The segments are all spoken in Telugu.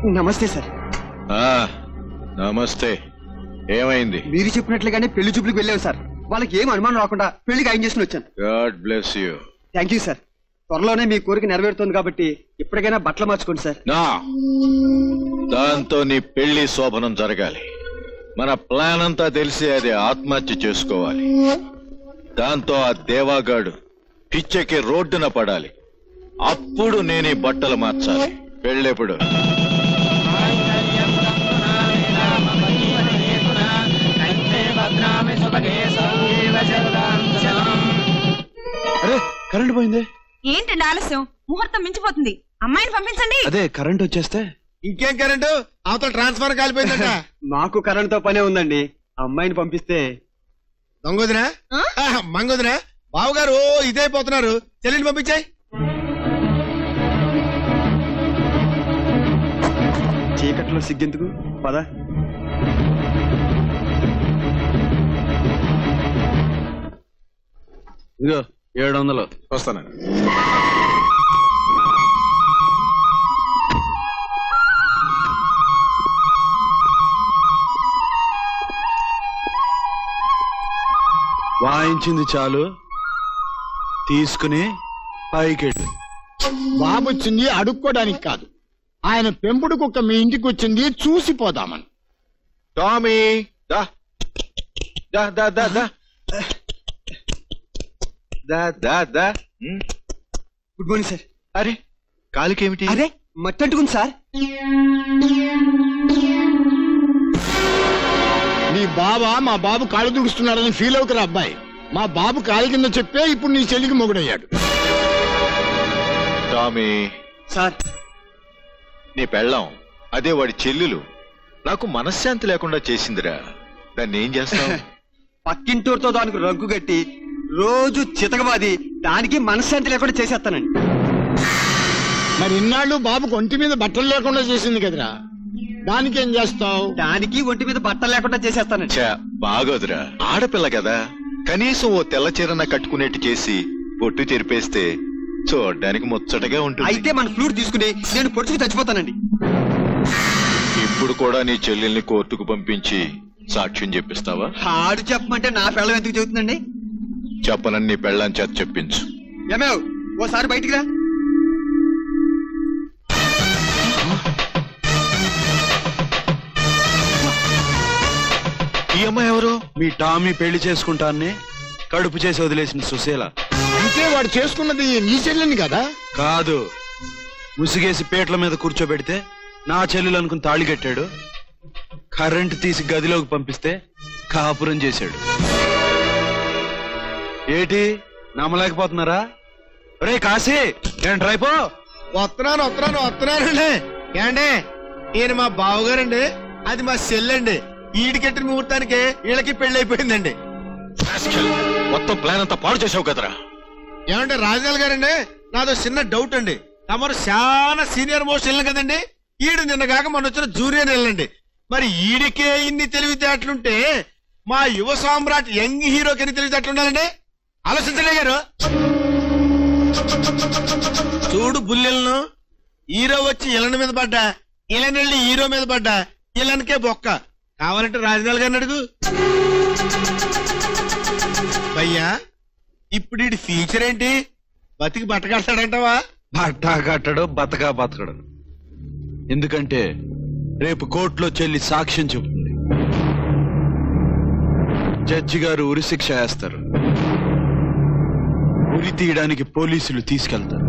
నమస్తే సార్ ఆ, నమస్తే ఏమైంది మీరు చెప్పినట్లుగానే పెళ్లి చూపులకు వెళ్ళాం సార్ వాళ్ళకి ఏం అనుమానం రాకుండా పెళ్లికి ఆయన చేసుకుని వచ్చాను God bless you thank you sir త్వరలోనే మీ కోరిక నెరవేరుతుంది కాబట్టి ఇప్పటికైనా బట్టలు మార్చుకోండి సార్ నా దాంతో నీ పెళ్లి శోభనం జరగాలి మన ప్లాన్ అంతా తెలిసి అది ఆత్మహత్య చేసుకోవాలి దాంతో ఆ దేవాగాడు పిచ్చెక్కి రోడ్డున పడాలి అప్పుడు నేను ఈ బట్టలు మార్చాలి పెళ్ళెప్పుడు అరే కరెంట్ పోయింది ఏంటండి ఆలస్యం ముహూర్తం మించిపోతుంది అమ్మాయిని పంపించండి అదే కరెంట్ వచ్చేస్తే ఇంకేం కరెంటు అవతల ట్రాన్స్ఫర్ కాలిపోయిందట మాకు కరెంట్తో పనే ఉందండి అమ్మాయిని పంపిస్తే దొంగొదినా ఆ? మంగొదినా బావగారు ఓ ఇదైపోతున్నారు చెల్లిని పంపించాయి చీకట్లో సిగ్గెందుకు పద ఇదిగో ఏడు వందలు వస్తానండి వాయించింది చాలు తీసుకుని పైకెళ్ళు బాబు వచ్చింది అడుక్కోడానికి కాదు ఆయన పెంపుడు కుక్క మీ ఇంటికి వచ్చింది చూసిపోదామని టామీ దా దా దా దా దా దా దా దా ఉమ్, గుడ్ మార్నింగ్ సార్ అరే కాలికేమిటి అరే మట్టి అంటుకుంది సార్ నీ బావ మా బాబు కాళ్ళు దుడుస్తున్నాడని ఫీల్ అవుకురా అబ్బాయి మా బాబు కాలి కింద చెప్పే ఇప్పుడు నీ చెల్లికి మొగుడయ్యాడు టామీ సార్ నీ పెళ్ళాం అదే వాడి చెల్లెలు నాకు మనశ్శాంతి లేకుండా చేసిందిరా దాన్ని ఏం చేస్తావు పక్కింటూరుతో దానికి రంకు కట్టి రోజు చితకబాది దానికి మనశ్శాంతి లేకుండా చేసేస్తానండి మరి ఇన్నాళ్ళు బాబుకు ఒంటి మీద బట్టలు లేకుండా చేసింది కదరా దానికి ఏం చేస్తావు దానికి ఒంటి మీద బట్టలు లేకుండా చేసేస్తానండి ఛా, బాగోదురా ఆడపిల్ల కదా కనీసం ఓ తెల్ల చీరన కట్టుకునేట్టు చేసి పొట్టు చెరిపేస్తే చూడడానికి ముచ్చటగా ఉంటుంది అయితే మన ఫ్లూట్ తీసుకుని నేను పొడుచుకు చచ్చిపోతానండి ఇప్పుడు కూడా నీ చెల్లెల్ని కోర్టుకు పంపించి సాక్ష్యం చెప్పిస్తావా హాడు చెప్పమంటే నా పెళ్ళం ఎందుకు చెబుతుందండి చెప్పనని నీ పెళ్ళాం చేత చెప్పించు ఏమేవ్ ఓసారి బయటికి రా ఈ అమ్మాయి ఎవరు మీ టామీ పెళ్లి చేసుకుంటాన్ని కడుపు చేసి వదిలేసిన సుశీల అంటే వాడు చేసుకున్నది నీ చెల్లిని కదా కాదు ముసిగేసి పీటల మీద కూర్చోబెడితే నా చెల్లెలు అనుకుని తాళి కట్టాడు కరెంట్ తీసి గదిలోకి పంపిస్తే కాపురం చేశాడు ఏటి నమ్మలేకపోతున్నారా రే కాశీ నేను రైపో వస్తున్నాను వస్తున్నాను వస్తున్నానండి ఏండి ఈయన మా బావగారండి అది మా చెల్లండి ఈడికెట్టిన ముహూర్తానికి వీళ్ళకి పెళ్లి అయిపోయిందండి రాస్కెల్. మొత్తం ప్లాన్ అంతా పాడు చేసావు కదరా ఏమంటే రాజనాల్ గారండి నాదో చిన్న డౌట్ అండి తమరు చాలా సీనియర్ మోస్ట్ వెళ్ళను కదండి ఈడు నిన్న కాక మొన్న వచ్చిన జూనియర్ వెళ్ళండి మరి ఈడికే ఇన్ని తెలివితేటలుంటే మా యువ సామ్రాట్ యంగ్ హీరోకి ఎన్ని తెలివితేటలు ఉండాలండి ఆలోచించలే గారు చూడు బుల్లెలను హీరో వచ్చి ఇళ్ళని మీద పడ్డా ఇళ్ళని వెళ్ళి హీరో మీద పడ్డా ఇళ్ళనికే బొక్క కావాలంటే రాజనాల్ గారిని అడుగు భయ్యా ఇప్పుడు ఈడి ఫ్యూచర్ ఏంటి బతికి బట్టకడతాడంటావా బట్టా కట్టడు బతకా బతకడు ఎందుకంటే రేపు కోర్టులో చెల్లి సాక్ష్యం చెబుతుంది జడ్జి గారు ఉరి శిక్ష వేస్తారు ఉరి తీయడానికి పోలీసులు తీసుకెళ్తారు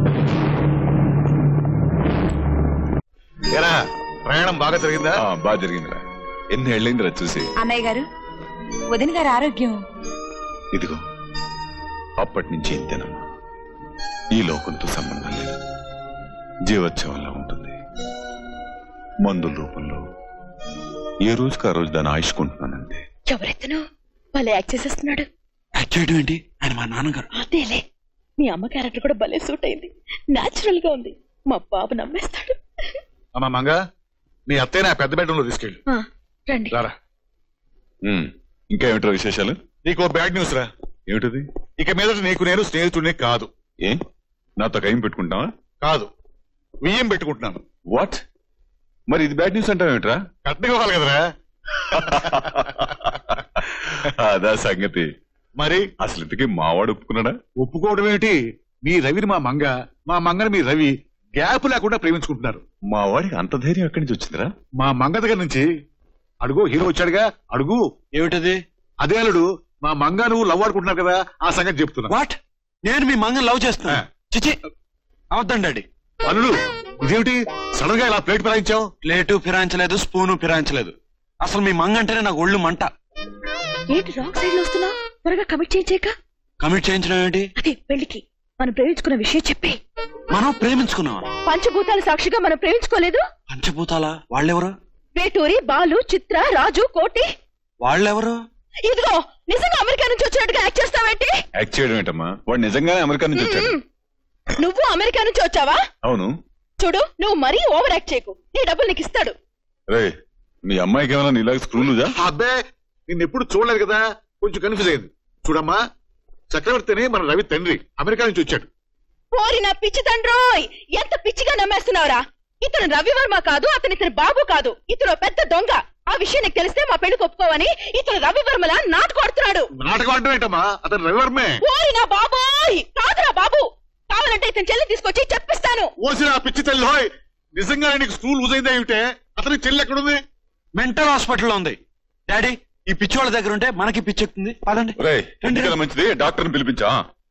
ఎరా ప్రయాణం బాగా జరిగిందా ఆ, బాగా జరిగిందిరా ఎన్ని ఏళ్ళైందిరా చూసి అన్నయ్య గారు వదిన గారి ఆరోగ్యం ఇదిగో అప్పటి నుంచి ఇంతేనమ్మా ఈ లోకంతో సంబంధం లేదు జీవోత్సవంలా ఉంటుంది మందుల రూపంలో ఏ రోజుకి ఆ రోజు దాన్ని ఆయుష్కుంటున్నానంతే ఎవరెత్తను భలే యాక్ట్ చేసేస్తున్నాడు యాక్ట్ చేయడం ఏంటి ఆయన మా నాన్నగారు అదేలే మీ అమ్మ క్యారెక్టర్ కూడా భలే సూట్ అయింది నాచురల్ గా ఉంది మా బాబు నమ్మేస్తాడు అమ్మా మంగ మీ అత్తయ్య నా పెద్ద బెడ్రూమ్ లో తీసుకెళ్ళి ఆ, రండి రారా ఉమ్, ఇంకా ఏమిట్రా విశేషాలు నీకు బ్యాడ్ న్యూస్ రా ఏమిటది ఇక మీదట నీకు నేను స్నేహితుడిని కాదు ఏ నాతో కైం పెట్టుకుంటావా కాదు బియ్యం పెట్టుకుంటున్నాను వాట్ మరి ఇది బ్యాడ్ న్యూస్ అంటావేమిట్రా కట్నం ఇవ్వాలి కదరా అదా సంగతి మరి అసలు ఇంతకీ మావాడు ఒప్పుకున్నాడా ఒప్పుకోవడం ఏమిటి మీ రవిని మా మంగ మా మంగని మీ రవి గ్యాప్ లేకుండా ప్రేమించుకుంటున్నారు మా వాడికి అంత ధైర్యం ఎక్కడి నుంచి వచ్చిందిరా మా మంగ దగ్గర నుంచి అడుగు హీరో వచ్చాడుగా అడుగు ఏమిటది అదే అల్లుడు మా మంగ నువ్వు లవ్ ఆడుకుంటున్నారు కదా ఆ సంగతి చెప్తున్నా వాట్ నేను మీ మంగన్ లవ్ చేస్తున్నా ఆ. చిచి అవద్దండి డాడీ అల్లుడు ఇదేమిటి సడన్ గా ఇలా ప్లేట్ పెరాయించావు ప్లేటు ఫిరాయించలేదు స్పూను ఫిరాయించలేదు అసలు మీ మంగ అంటేనే నాకు ఒళ్ళు మంట ఏంటి రాంగ్ సైడ్ లో వస్తున్నా త్వరగా కమిట్ చేయించాక కమిట్ చేయించడం ఏంటి అదే పెళ్లికి మనం ప్రేమించుకున్న విషయం చెప్పి మనం ప్రేమించుకున్నాం పంచభూతాల సాక్షిగా మనం ప్రేమించుకోలేదు పంచభూతాలా వాళ్ళెవరు వేటూరి బాలు చిత్ర రాజు కోటి వాళ్ళెవరు ఇదిగో నిజంగా అమెరికా నుంచి వచ్చినట్టుగా యాక్ట్ చేస్తావేంటి యాక్ట్ చేయడం ఏంటమ్మా వాడు నిజంగానే అమెరికా నుంచి వచ్చాడు మ్మ్. నువ్వు అమెరికా నుంచి వచ్చావా అవును చూడు నువ్వు మరీ ఓవర్ యాక్ట్ చేయకు నీ డబ్బులు నీకు ఇస్తాడు రే మీ అమ్మాయికి ఏమైనా నీలాగా స్క్రూలుజా అబ్బే నిన్ను ఎప్పుడు చూడలేదు కదా కొంచెం కన్ఫ్యూజ్ అయింది చూడమ్మా చక్రవర్తిని మన రవి తండ్రి అమెరికా నుంచి వచ్చాడు పోరి నా పిచ్చి తండ్రోయ్ ఎంత పిచ్చిగా నమ్మేస్తున్నావురా ఇతను రవివర్మ కాదు అతను ఇతని బాబు కాదు ఇతను ఓ పెద్ద దొంగ ఆ విషయం నీకు తెలిస్తే మా పెళ్లికి ఒప్పుకోవని ఇతను రవివర్మలా నాటుకొడుతున్నాడు నాటకం అంటే ఏంటమ్మా అతను రవివర్మే ఓరి నా బాబోయ్ కాదురా బాబు కావాలంటే ఇతని చెల్లి తీసుకొచ్చి చెప్పిస్తాను ఓసిన ఆ పిచ్చి తల్లి హోయ్ నిజంగా నీకు స్కూల్ ఊజైందా ఏమిటే అతనికి చెల్లి ఎక్కడుంది మెంటల్ హాస్పిటల్లో ఉంది డాడీ ఈ పిచ్చి వాళ్ళ దగ్గర ఉంటే మనకి పిచ్చెక్కుతుంది పదండి రే ఎందుకలా మంచిది డాక్టర్ని పిలిపించా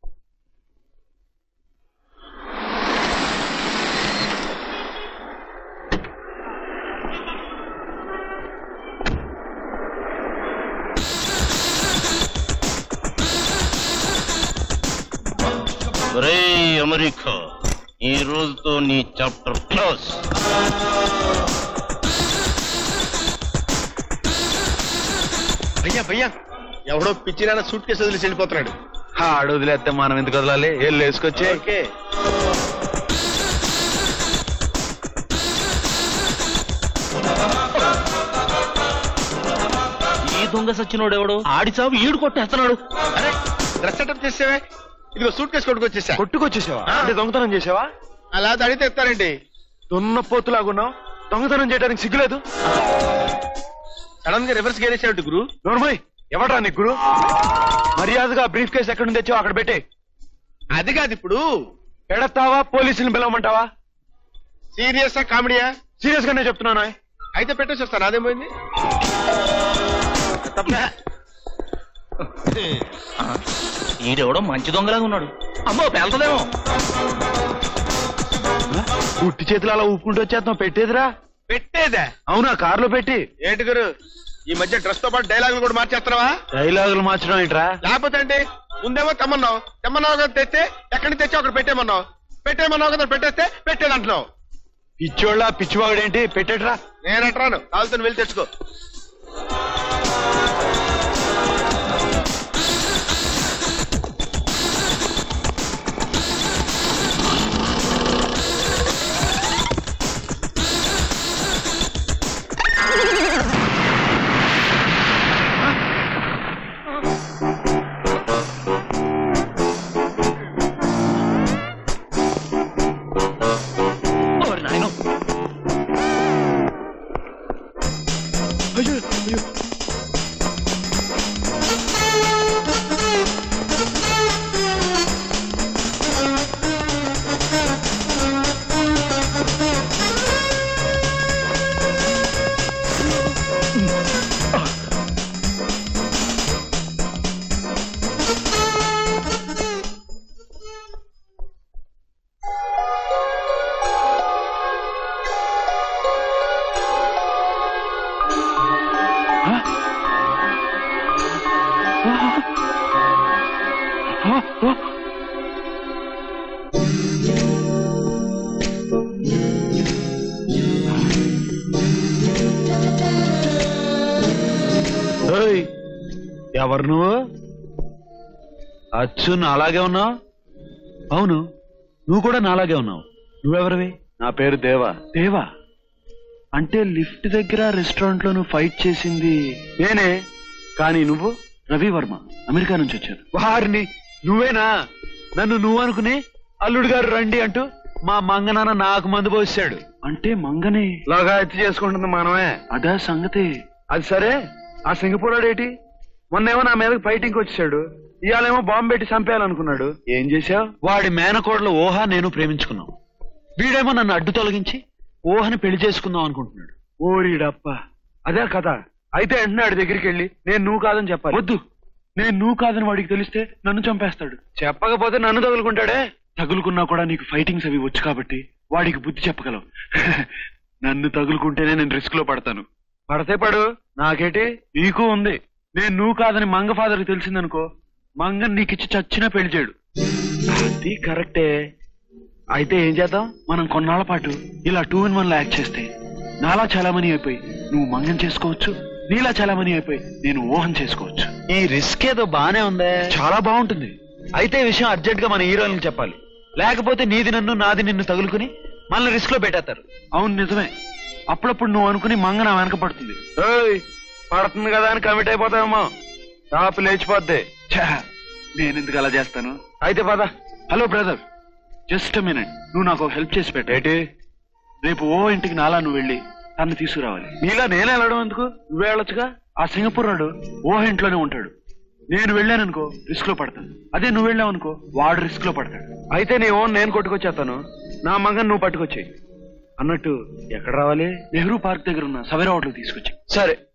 ఒరే అమెరికా ఈ రోజుతో నీ చాప్టర్ క్లోజ్ భయ్యా భయ్యా ఎవడో పిచ్చిరాన సూట్ కేసు వదిలేసి వెళ్ళిపోతున్నాడు ఆడు వదిలేస్తే మనం ఎందుకు వదలాలి వెళ్ళి వేసుకొచ్చి ఓకే ఈ దొంగ సచ్చినోడు ఎవడు ఆడి చావు ఈడు కొట్టేస్తున్నాడు అరే డ్రెస్ సెటప్ చేసావే ఇదిగో సూట్ కేసు కొట్టుకొచ్చేసా కొట్టుకొచ్చేసావా అంటే దొంగతనం చేసావా అలా అడిగితే ఇస్తారండి దున్నపోతులాగున్నావు దొంగతనం చేయడానికి సిగ్గులేదు సడన్ గా రివర్స్ గేర్ వేసాడు గురు నోర్మయ్ ఎవడ్రా నీకు గురు మర్యాదగా బ్రీఫ్ కేసు ఎక్కడ నుంచి తెచ్చావు అక్కడ పెట్టే అది కాదు ఇప్పుడు ఎడతావా పోలీసుని పిలవమంటావా సీరియస్ కామెడీయా సీరియస్ గానే చెప్తున్నాను అయితే పెట్టేసి వస్తాను అదేమైంది ఈడెవడో మంచి దొంగలాగా ఉన్నాడు అమ్మో పేలుతుందేమో పుట్టి చేతులు అలా ఊపుకుంటూ వచ్చేద్దాం పెట్టేదిరా పెట్టేదా అవునా కారులో పెట్టి ఏంటి గురు ఈ మధ్య డ్రెస్ తో పాటు డైలాగులు కూడా మార్చేస్తున్నావా డైలాగులు మార్చడం ఏంట్రా లేకపోతే అండి ముందేమో తెమ్మన్నావు తెమ్మన్నావు కదా తెస్తే ఎక్కడి నుంచి తెచ్చి అక్కడ పెట్టేమన్నావు పెట్టేమన్నావు కదా పెట్టేస్తే పెట్టేదంటున్నావు పిచ్చోళ్ళ పిచ్చివాగుడేంటి పెట్టేట్రా నేనట్రాను కాలుతో వెళ్ళి తెచ్చుకో ఓరి నాయనో. ఏయ్, ఎవరు నువ్వు అచ్చు నాలాగే ఉన్నావు అవును నువ్వు కూడా నాలాగే ఉన్నావు నువ్వెవరివి నా పేరు దేవా దేవా అంటే లిఫ్ట్ దగ్గర రెస్టారెంట్ లో నువ్వు ఫైట్ చేసింది నేనే కానీ నువ్వు రవి వర్మ అమెరికా నుంచి వచ్చాను వారిని నువ్వేనా నన్ను నువ్వు అనుకుని అల్లుడు గారు రండి అంటూ మా మంగనాన్న నాకు మందు పోసాడు అంటే మంగని లగాయత్తు చేసుకుంటుంది మనమే అదే సంగతి అది సరే ఆ సింగపూర్ ఏంటి మొన్నేమో నా మీదకి ఫైటింగ్ వచ్చాడు ఇవాళేమో బాంబు పెట్టి చంపేయాలనుకున్నాడు ఏం చేశావు వాడి మేనకోడలు ఊహ నేను ప్రేమించుకున్నాం వీడేమో నన్ను అడ్డు తొలగించి ఊహని పెళ్లి చేసుకుందాం అనుకుంటున్నాడు ఓరిడప్ప అదే కథ అయితే వెంటనే వాడి దగ్గరికి వెళ్ళి నేను నువ్వు కాదని చెప్పాలి వద్దు నేను నువ్వు కాదని వాడికి తెలిస్తే నన్ను చంపేస్తాడు చెప్పకపోతే నన్ను తగులుకుంటాడే తగులుకున్నా కూడా నీకు ఫైటింగ్స్ అవి వచ్చు కాబట్టి వాడికి బుద్ధి చెప్పగలవు నన్ను తగులుకుంటేనే నేను రిస్క్ లో పడతాను పడితే పడు నాకేటి నీకు ఉంది నేను నువ్వు కాదని మంగ ఫాదర్కి తెలిసిందనుకో మంగ నీకిచ్చి చచ్చినా పెళ్లి చేయడు అది కరెక్టే అయితే ఏం చేద్దాం మనం కొన్నాళ్ల పాటు ఇలా టూ ఇన్ వన్ లా యాక్ట్ చేస్తే నాలా చాలా మనీ అయిపోయి నువ్వు మంగం చేసుకోవచ్చు నీలా చాలా మనీ అయిపోయి నేను ఊహం చేసుకోవచ్చు ఈ రిస్క్ ఏదో బానే ఉందే చాలా బాగుంటుంది అయితే ఈ విషయం అర్జెంట్ గా మన హీరోలకు చెప్పాలి లేకపోతే నీది నన్ను నాది నిన్ను తగులుకుని మనల్ని రిస్క్ లో పెట్టేస్తారు అవును నిజమే అప్పుడప్పుడు నువ్వు అనుకుని మంగ నా వెనక పడుతుంది ఏయ్, పడుతుంది కదా అని కమిట్ అయిపోతావేమో టాప్ లేచిపోద్ది ఛా, నేను ఎందుకు అలా చేస్తాను అయితే పద హలో బ్రదర్ జస్ట్ మినిట్ నువ్వు నాకు హెల్ప్ చేసి పెట్టు ఏంటి రేపు ఓ ఇంటికి నాలా నువ్వు వెళ్ళి తను తీసుకురావాలి నీలా నేనే వెళ్ళడం ఎందుకు నువ్వే వెళ్ళొచ్చుగా ఆ సింగపూర్ నాడు ఓ ఇంట్లోనే ఉంటాడు నేను వెళ్ళాననుకో రిస్క్ లో పడతాను అదే నువ్వు వెళ్ళావనుకో వాడు రిస్క్ లో పడతాడు అయితే నీ ఓన్ నేను కొట్టుకొచ్చేస్తాను నా మగన్ నువ్వు పట్టుకొచ్చేయి అన్నట్టు ఎక్కడ రావాలి నెహ్రూ పార్క్ దగ్గర ఉన్న సవేరా హోటల్ తీసుకొచ్చి సరే